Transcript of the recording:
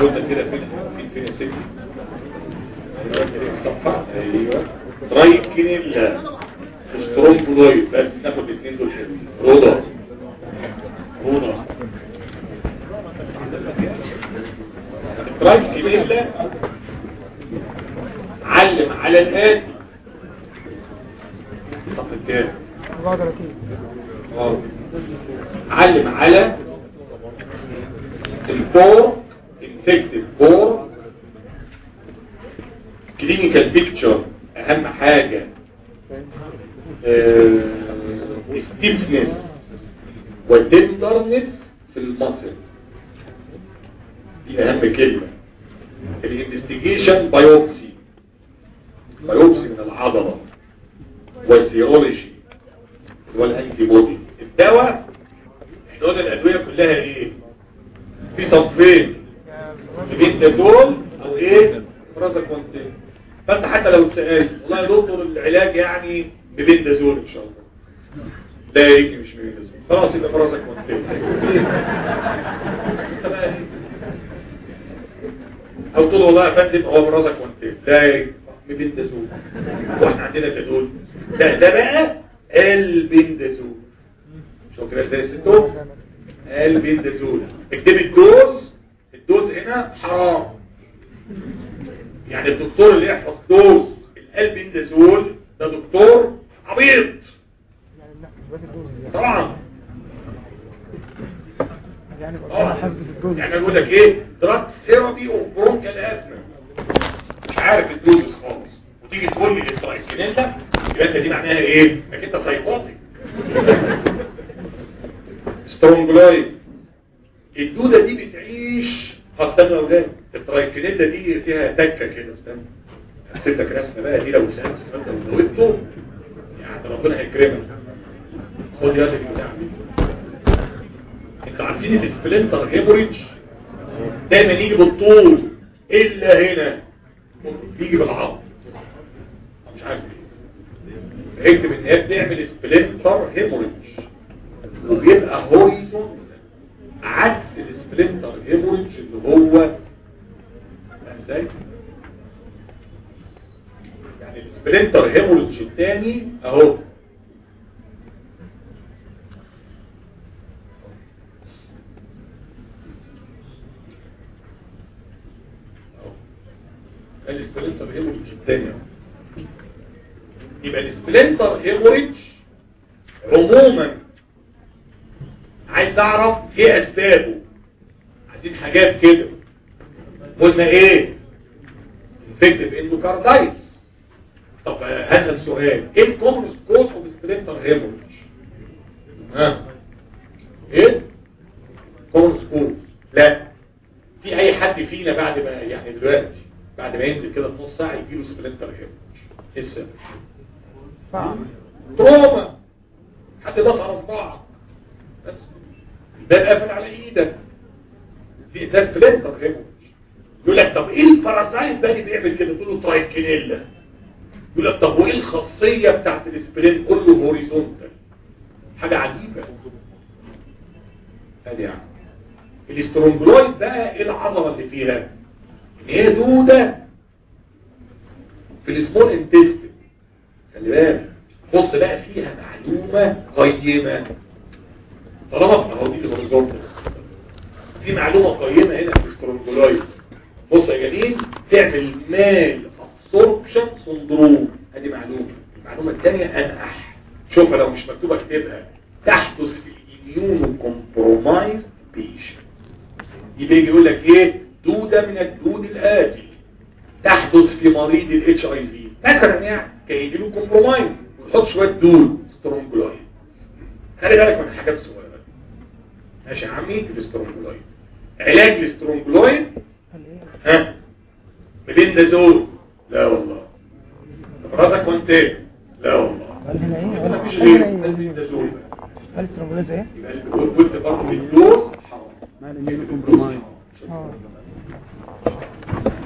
قلنا كده فين فين فين يا ستي صفحة ايوه ترايكينيلا سترومبوزويد بس ناخد الاثنين دول حلوين روضة روضة ترايكينيلا علم على الآتي طب الكام 34 اه علم على الفور انفكتد فور كلينيكال بيكتشر اهم حاجة ستيفنس وتندرنس في المصل دي اهم كلمة الانفستيجيشن بايوبسي بايوبسي من العضلة والسيرولوجي اللي هو الانتي بودي الدواء احنا قلنا الادويه كلها ايه في صنفين بنتازول او ايه برازاكونتين فانت حتى لو اتسالت والله يا دكتور العلاج يعني ببنتازول ان شاء الله لا يجي مش ببنتازول خلاص يبقى برازاكونتين او تقول والله يا فندم هو برازاكونتين لا يجي ببنتازول واحنا عندنا كدول ده ده بقى البندازول شوف كده ازاي ستو البندازول اكتب الدوز الدوز هنا حرام يعني الدكتور اللي يحفظ دوز البندازول ده دكتور عبيط يعني لا اثبات الدوز يعني طبعا يعني بقى اه حفظ في الدوز يعني بيقول لك ايه دراج ثيرابي اوف برونكال ازمه مش عارف الدوز خالص وتيجي تقول لي الترايكينيلا يبقى انت دي معناها ايه انك انت سايكوتيك سترونجلايد الدوده دي بتعيش استنى يا اولاد الترايكينيلا دي فيها تكه كده استنى هسيب لك رسمه بقى دي لو سالت انت وزودته يعني ربنا هيكرمك خد يا بتاع انتوا عارفين السبلنتر هيموريدج دايما يجي بالطول الا هنا يجي بالعرض مش عارف ايه اكتب ان هي بتعمل سبلنتر هيموريدج وبيبقى هوريزون عكس السبلنتر هيموريدج اللي هو فاهم ازاي يعني السبلنتر هيموريدج الثاني اهو السبلنتر هيموريدج الثاني اهو يبقى السبلنتر هيموريدج عموما عايز اعرف ايه اسبابه عايزين حاجات كده قلنا ايه انفكتيف اندوكاردايتس طب هذا السؤال ايه الكومنس كوز اوف سبلنتر هيموريدج ها ايه كومنس كوز لا في اي حد فينا بعد ما يعني دلوقتي بعد ما ينزل كده في نص ساعه يجيله سبلنتر هيموريدج ايه السبب صعب تروما حد داس على صباعك بس ده قافل على ايدك دي ده سبلنتر هيموريدج يقول لك طب ايه البارازايت ده اللي بيعمل كده تقول له ترايكينيلا يقول لك طب وايه الخاصيه بتاعت الاسبرين كله هوريزونتال حاجه عجيبه ادي يعني الاسترونجلويد بقى ايه العظمه اللي فيها ان هي دوده في السمول انتستين خلي بالك بص بقى فيها معلومه قيمه طالما اهو دي الهوريزونتال في معلومه قيمه هنا في الاسترونجلويد بص يا جميل تعمل مال ابسوربشن سندروم ادي معلومه المعلومه الثانيه انقح شوفها لو مش مكتوبه اكتبها تحدث في الاميونو كومبرومايز بيشن يبقى يجي يقول لك ايه دوده من الدود الاتي تحدث في مريض الاتش اي في مثلا يعني كان يجي له كومبرومايز ويحط شويه دود سترونجلايد خلي بالك من الحاجات الصغيره دي. ماشي يا عمي الاسترونجلايد علاج الاسترونجلايد ها ببندازول لا والله طب راسك كنت ايه لا والله قال هنا ايه ما فيش قال غير هنا ايه البندازول قال استرونجولاز ايه يبقى البندازول قلت برضه بالدوز حرام ما الاميونو كومبرومايز اه